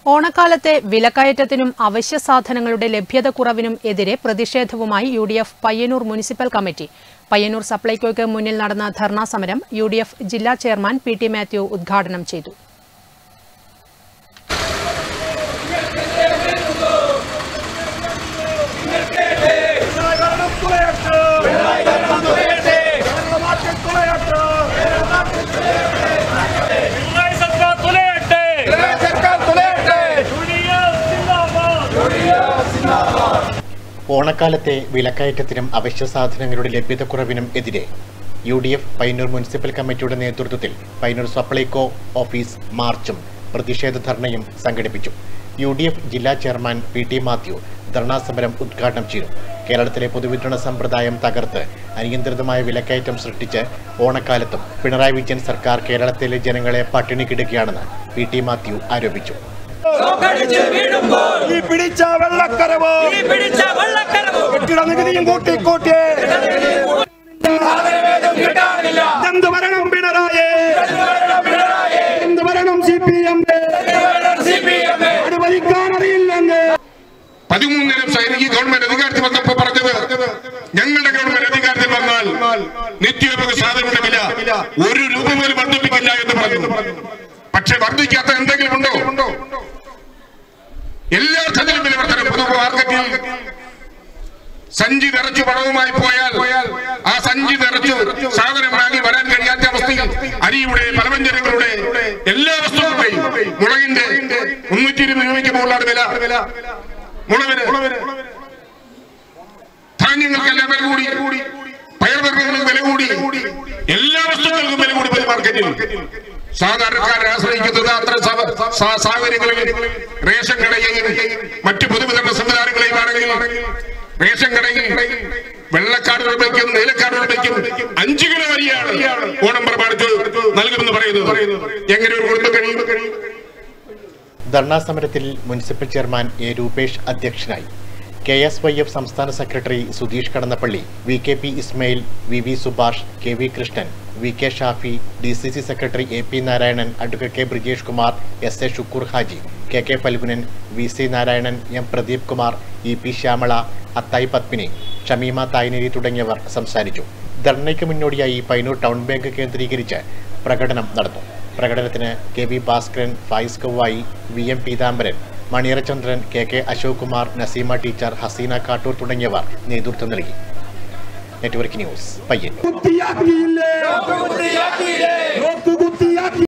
ഓണക്കാലത്തെ വിലക്കയറ്റത്തിനും അവശ്യ സാധനങ്ങളുടെ ലഭ്യത കുറവിനും എതിരെ പ്രതിഷേധവുമായി U D F Payyanur municipal committee Payyanur സപ്ലൈകോയ്ക്ക് മുന്നിൽ നടന്ന ധർണാ സമരം യു ഡി എഫ് ജില്ലാ ചെയർമാൻ പി ടി മാത്യു ഉദ്ഘാടനം ചെയ്തു പിണറായി സർക്കാർ തുലയട്ടെ യൂണിയൻ സിന്ദാബാദ് ഓണക്കാലത്തെ വിലക്കയറ്റത്തിനും അവശ്യ സാധനങ്ങളുടെ ലഭ്യതക്കുറവിനും എതിരെ U D F Payyanur municipal കമ്മിറ്റിയുടെ നേതൃത്വത്തിൽ പയ്യന്നൂർ സപ്ലൈകോ ഓഫീസ് മാർച്ചും പ്രതിഷേധ ധർണയും സംഘടിപ്പിച്ചു യു ഡി എഫ് ജില്ലാ chairman P T Mathew dharna സമരം ഉദ്ഘാടനം ചെയ്തു കേരളത്തിലെ പൊതുവിതരണ സമ്പ്രദായം തകർത്ത് അനിയന്ത്രിതമായ വിലക്കയറ്റം സൃഷ്ടിച്ച് ഓണക്കാലത്തും പിണറായി വിജയൻ സർക്കാർ കേരളത്തിലെ ജനങ്ങളെ പട്ടിണിക്കിടുകയാണെന്ന് പി ടി മാത്യു ആരോപിച്ചു ഈ പിടിച്ച വെള്ളക്കരവ് പിടിച്ച വെള്ളക്കരവ് കെട്ടിട നികുതിയും കൂട്ടി കൂട്ടി എന്ത് ഭരണം പിണറായി എന്ത് ഭരണം സി പി എം അനുവദിക്കാൻ അറിയില്ലെങ്കിൽ പതിമൂന്നിനും സൈനിക ഗവൺമെന്റ് അധികാരത്തിൽ വന്നപ്പോ പറഞ്ഞത് ഞങ്ങളുടെ ഗവൺമെന്റ് അധികാരത്തിൽ വന്നാൽ നിത്യോപയോഗ സാധനങ്ങളുടെ വില ഒരു രൂപ പോലും വർദ്ധിപ്പിക്കില്ല എന്ന് പറഞ്ഞു പക്ഷെ വർദ്ധിക്കാത്ത എന്തെങ്കിലും ഉണ്ടോ എല്ലാ അർത്ഥത്തിലും വില വർധനം പൊതു മാർക്കറ്റിൽ സഞ്ചി നിറച്ചു പണവുമായി പോയാൽ ആ സഞ്ചി നിറച്ചു സാധനം വാങ്ങി വരാൻ കഴിയാത്ത അവസ്ഥയിൽ അരിയുടെ പലവ്യഞ്ജനങ്ങളുടെ എല്ലാ വസ്തുക്കളുടെയും മുളകിന്റെ മുന്നൂറ്റി ഇരുപത് രൂപയ്ക്ക് മുകളിലാണ് വില മുളവിന് ധാന്യങ്ങൾക്കെല്ലാം വില കൂടി പയർവർഗ്ഗങ്ങൾക്ക് വില കൂടി എല്ലാ വസ്തുക്കൾക്കും വില കൂടി പൊതു മാർക്കറ്റിൽ സാധാരണക്കാരെ ആശ്രയിക്കുന്നത് അത്ര സവ- സാ- സാഹചര്യങ്ങളിൽ റേഷൻ കടയെയും മറ്റു പൊതുവിതരണ സംവിധാനങ്ങളെയും ആണെങ്കിൽ റേഷൻ കടയിൽ വെള്ളക്കാട് രൂപയ്ക്കും നീലക്കാട് രൂപയ്ക്കും അഞ്ചു കിലോ അരിയാണ് ഓണം പ്രമാണിച്ച് നൽകുമെന്ന് പറയുന്നത് എങ്ങനെ ഒരു കുടുംബം കഴിയും ധർണാ സമരത്തിൽ മുനിസിപ്പൽ ചെയർമാൻ എ രൂപേഷ് അധ്യക്ഷനായി കെ എസ് വൈ എഫ് സംസ്ഥാന സെക്രട്ടറി Sudheesh Kadannappally V K P Ismail V V Subhash K V Krishnan V K Shafi D C C secretary A P Narayanan advocate K Brijesh Kumar S A Shukkoor Haji K K Phalgunan V C Narayanan M Pradeep Kumar E P Shyamala Athayi Padmini Shameema Thaineri തുടങ്ങിയവർ സംസാരിച്ചു ധർണയ്ക്ക് മുന്നോടിയായി Painur town bank കേന്ദ്രീകരിച്ച് പ്രകടനം നടന്നു പ്രകടനത്തിന് K V Bhaskaran Fayis Kavayi V M Peethambaran Maniyarachandran K K Ashok Kumar Naseema teacher Haseena Kattoor തുടങ്ങിയവർ നേതൃത്വം നൽകി നെറ്റ്വർക്ക് ന്യൂസ് പയ്യന്നൂർ കുത്തിയാക്കിയില്ലേ നോക്ക് കുത്തിയാക്കി